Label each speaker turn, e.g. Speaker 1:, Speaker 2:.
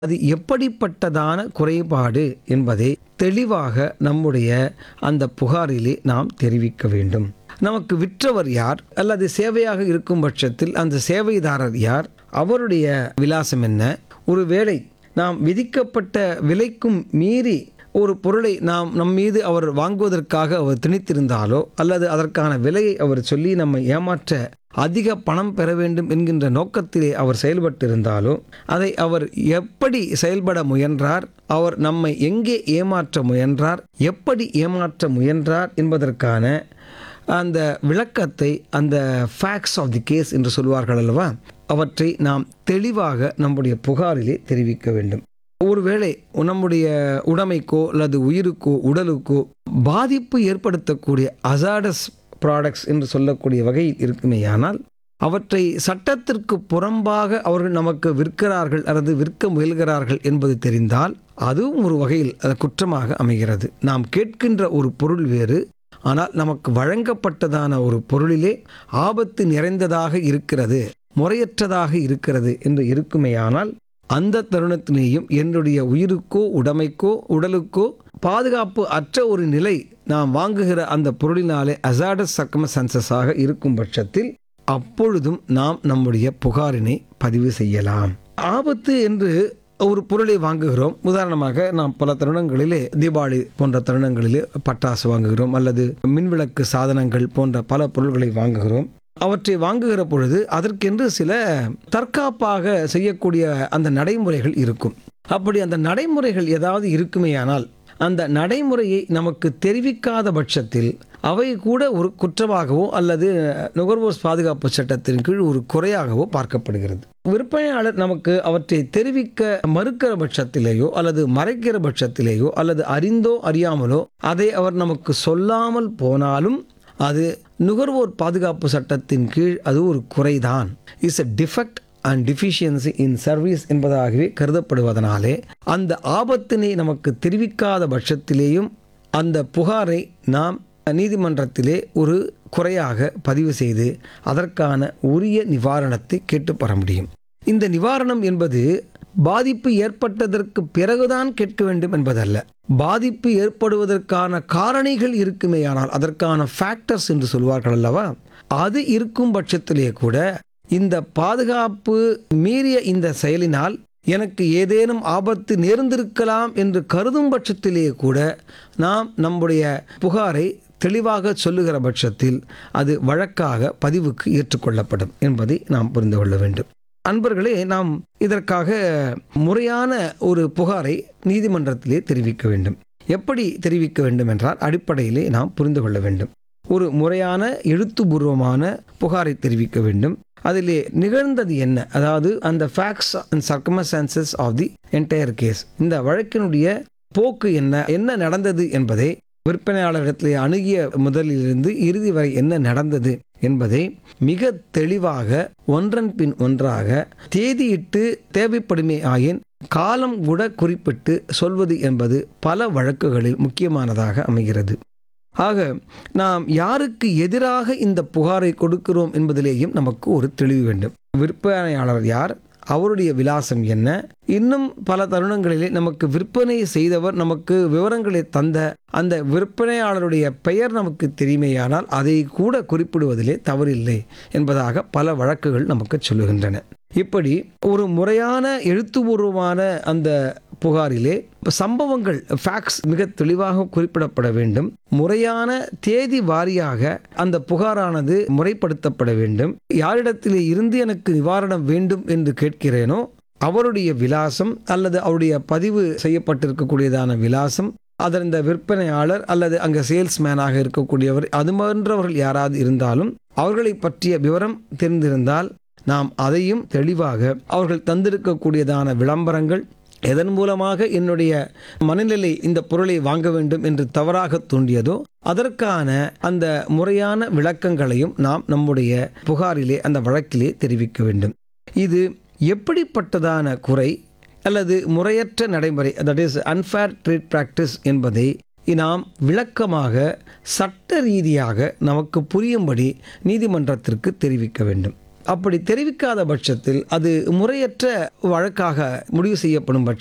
Speaker 1: அது எப்படிப்பட்டதான குறைபாடு என்பதை தெளிவாக நம்முடைய அந்த புகாரிலே நாம் தெரிவிக்க வேண்டும் நமக்கு விற்றவர் யார் அல்லது சேவையாக இருக்கும் பட்சத்தில் அந்த சேவைதாரர் யார் அவருடைய விலாசம் என்ன ஒருவேளை நாம் விதிக்கப்பட்ட விலைக்கும் மீறி ஒரு பொருளை நாம் நம் மீது அவர் வாங்குவதற்காக அவர் திணித்திருந்தாலோ அல்லது அதற்கான விலையை அவர் சொல்லி நம்மை ஏமாற்ற அதிக பணம் பெற வேண்டும் என்கின்ற நோக்கத்திலே அவர் செயல்பட்டிருந்தாலோ அதை அவர் எப்படி செயல்பட முயன்றார் அவர் நம்மை எங்கே ஏமாற்ற முயன்றார் எப்படி ஏமாற்ற முயன்றார் என்பதற்கான அந்த விளக்கத்தை அந்த ஃபேக்ட்ஸ் ஆஃப் தி கேஸ் என்று சொல்வார்கள் அல்லவா அவற்றை நாம் தெளிவாக நம்முடைய புகாரிலே தெரிவிக்க வேண்டும் ஒருவேளை நம்முடைய உடைமைக்கோ அல்லது உயிருக்கோ உடலுக்கோ பாதிப்பு ஏற்படுத்தக்கூடிய அசாடஸ் ப்ராடக்ட்ஸ் என்று சொல்லக்கூடிய வகையில் இருக்குமேயானால் அவற்றை சட்டத்திற்கு புறம்பாக அவர்கள் நமக்கு விற்கிறார்கள் அல்லது விற்க முயல்கிறார்கள் என்பது தெரிந்தால் அதுவும் ஒரு வகையில் அது குற்றமாக அமைகிறது நாம் கேட்கின்ற ஒரு பொருள் வேறு ஆனால் நமக்கு வழங்கப்பட்டதான ஒரு பொருளிலே ஆபத்து நிறைந்ததாக இருக்கிறது முறையற்றதாக இருக்கிறது என்று இருக்குமேயானால் அந்த தருணத்திலேயும் என்னுடைய உயிருக்கோ உடைமைக்கோ உடலுக்கோ பாதுகாப்பு அற்ற ஒரு நிலை நாம் வாங்குகிற அந்த பொருளினாலே அசாடஸ் சர்க்கமசன்சஸாக இருக்கும் பட்சத்தில் அப்பொழுதும் நாம் நம்முடைய புகாரினை பதிவு செய்யலாம் ஆபத்து என்று ஒரு பொருளை வாங்குகிறோம் உதாரணமாக நாம் பல தருணங்களிலே தீபாவளி போன்ற தருணங்களிலே பட்டாசு வாங்குகிறோம் அல்லது மின்விளக்கு சாதனங்கள் போன்ற பல பொருள்களை வாங்குகிறோம் அவற்றை வாங்குகிற பொழுது அதற்கென்று சில தற்காப்பாக செய்யக்கூடிய அந்த நடைமுறைகள் இருக்கும் அப்படி அந்த நடைமுறைகள் ஏதாவது இருக்குமேயானால் அந்த நடைமுறையை நமக்கு தெரிவிக்காத பட்சத்தில் அவை கூட ஒரு குற்றமாகவோ அல்லது நுகர்வோர் பாதுகாப்பு சட்டத்தின் கீழ் ஒரு குறையாகவோ பார்க்கப்படுகிறது விற்பனையாளர் நமக்கு அவற்றை தெரிவிக்க மறுக்கிற பட்சத்திலேயோ அல்லது மறைக்கிற பட்சத்திலேயோ அல்லது அறிந்தோ அறியாமலோ அதை அவர் நமக்கு சொல்லாமல் போனாலும் அது நுகர்வோர் பாதுகாப்பு சட்டத்தின் கீழ் அது ஒரு குறைதான் is a defect and deficiency in service என்பதாகவே கருதப்படுவதனாலே அந்த ஆபத்தினை நமக்கு தெரிவிக்காத பட்சத்திலேயும் அந்த புகாரை நாம் நீதிமன்றத்திலே ஒரு குறையாக பதிவு செய்து அதற்கான உரிய நிவாரணத்தை கேட்டு பெற முடியும் இந்த நிவாரணம் என்பது பாதிப்பு ஏற்பட்டதற்கு பிறகுதான் கேட்க வேண்டும் என்பதல்ல பாதிப்பு ஏற்படுவதற்கான காரணிகள் இருக்குமேயானால் அதற்கான ஃபேக்டர்ஸ் என்று சொல்வார்கள் அல்லவா அது இருக்கும் பட்சத்திலே கூட இந்த பாதுகாப்பு மீறிய இந்த செயலினால் எனக்கு ஏதேனும் ஆபத்து நேர்ந்திருக்கலாம் என்று கருதும் பட்சத்திலே கூட நாம் நம்முடைய புகாரை தெளிவாக சொல்லுகிற பட்சத்தில் அது வழக்காக பதிவுக்கு ஏற்றுக்கொள்ளப்படும் என்பதை நாம் புரிந்து கொள்ள வேண்டும் அன்பர்களே நாம் இதற்காக முறையான ஒரு புகாரை நீதிமன்றத்திலே தெரிவிக்க வேண்டும் எப்படி தெரிவிக்க வேண்டும் என்றால் அடிப்படையிலே நாம் புரிந்து கொள்ள வேண்டும் ஒரு முறையான எழுத்துப்பூர்வமான புகாரை தெரிவிக்க வேண்டும் அதிலே நிகழ்ந்தது என்ன அதாவது அந்த facts and circumstances of the entire case இந்த வழக்கினுடைய போக்கு என்ன என்ன நடந்தது என்பதை விற்பனையாளரிடத்தில் அணுகிய முதலிலிருந்து இறுதி வரை என்ன நடந்தது என்பதை மிக தெளிவாக ஒன்றன் பின் ஒன்றாக தேதியிட்டு தேவைப்படுமே ஆயின் காலம் கூட குறிப்பிட்டு சொல்வது என்பது பல வழக்குகளில் முக்கியமானதாக அமைகிறது ஆக நாம் யாருக்கு எதிராக இந்த புகாரை கொடுக்கிறோம் என்பதிலேயும் நமக்கு ஒரு தெளிவு வேண்டும் விற்பனையாளர் யார் அவருடைய விலாசம் என்ன இன்னும் பல தருணங்களிலே நமக்கு விற்பனை செய்தவர் நமக்கு விவரங்களை தந்த அந்த விற்பனையாளருடைய பெயர் நமக்கு தெரியுமேயானால் அதை கூட குறிப்பிடுவதிலே தவறில்லை என்பதாக பல வழக்குகள் நமக்கு சொல்லுகின்றன இப்படி ஒரு முறையான எழுத்துப்பூர்வமான அந்த புகாரிலே சம்பவங்கள் ஃபேக்ட்ஸ் மிக தெளிவாக குறிப்பிடப்பட வேண்டும் முறையான தேதி வாரியாக அந்த புகாரானது முறைப்படுத்தப்பட வேண்டும் யாரிடத்திலே இருந்து எனக்கு நிவாரணம் வேண்டும் என்று கேட்கிறேனோ அவருடைய விலாசம் அல்லது அவருடைய பதிவு செய்யப்பட்டிருக்கக்கூடியதான விலாசம் அதன் இந்த விற்பனையாளர் அல்லது அங்கே சேல்ஸ்மேனாக இருக்கக்கூடியவர் அது போன்றவர்கள் யாராவது இருந்தாலும் அவர்களை பற்றிய விவரம் தெரிந்திருந்தால் நாம் அதையும் தெளிவாக அவர்கள் தந்திருக்கக்கூடியதான விளம்பரங்கள் எதன் மூலமாக என்னுடைய மனநிலை இந்த பொருளை வாங்க வேண்டும் என்று தவறாக தூண்டியதோ அதற்கான அந்த முறையான விளக்கங்களையும் நாம் நம்முடைய புகாரிலே அந்த வழக்கிலே தெரிவிக்க வேண்டும் இது எப்படிப்பட்டதான குறை அல்லது முறையற்ற நடைமுறை that is unfair trade practice என்பதை நாம் விளக்கமாக சட்ட ரீதியாக நமக்கு புரியும்படி நீதிமன்றத்திற்கு தெரிவிக்க வேண்டும் அப்படி தெரிவிக்காத பட்சத்தில் அது முறையற்ற வழக்காக முடிவு செய்யப்படும் பட்சத்தில்